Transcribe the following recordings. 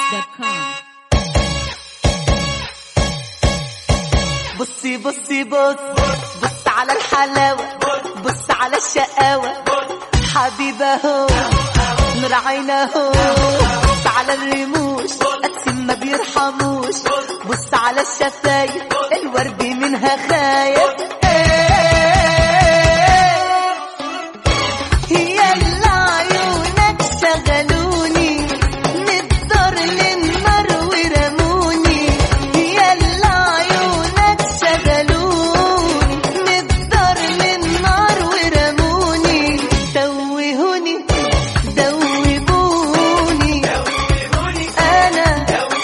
Trendybeats.com. بصي بصي بص بص على الحلاوة بص على الشقاوة حبيبة هو نور عينه بص على الرموش قسم ما بيرحموش بص على الشفايف الورد منها خايف يلا عيونك شغلوني نضطر للنار ورموني يلا عيونك شغلوني نضطر للنار ورموني توهوني دوبوني انا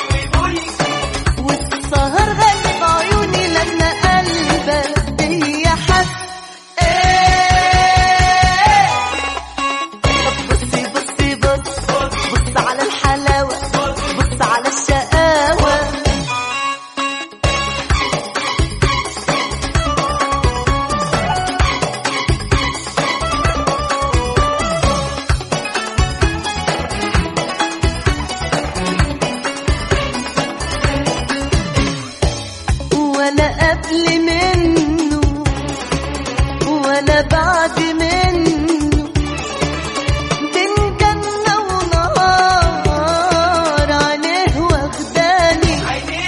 والسهر غلب عيوني لما قلبك بيا حس بصي بصي بص بص على الحلاوة بص على الشقاوة ولا قبل منه ولا بعد منه بين جنة ونار عينيه واخداني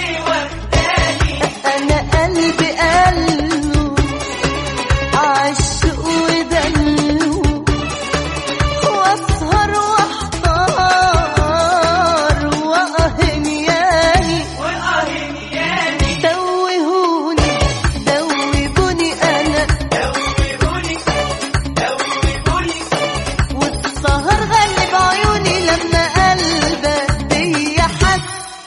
أنا قلبي قاله عشق ودله وأسهر وأحتار وأهنياني توهوني دوبوني أنا والسهر غلب عيوني لما قلبك بيا حس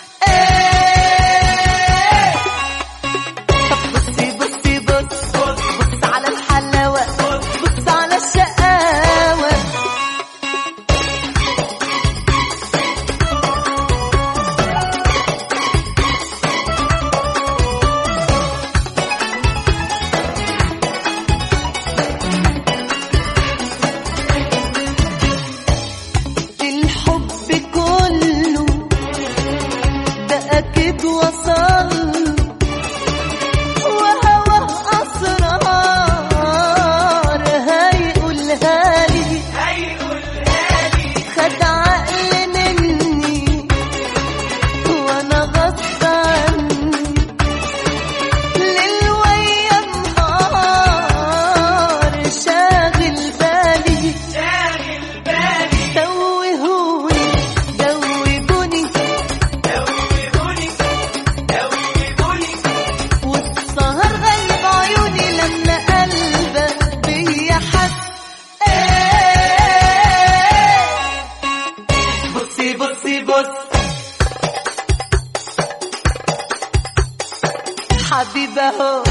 إيه طب بصي بصي بص بص على الحلاوة بص على الشقاوة الحب كله ده أكيد وصل وهوى أسرار هيقولها لي خد عقل مني وأنا غصب عني ليل ويا نهار شاغل بالي توهوني دوبوني والسهر غلب عيوني لما قلبك بيا حس بصي بصي بص حبيبة هو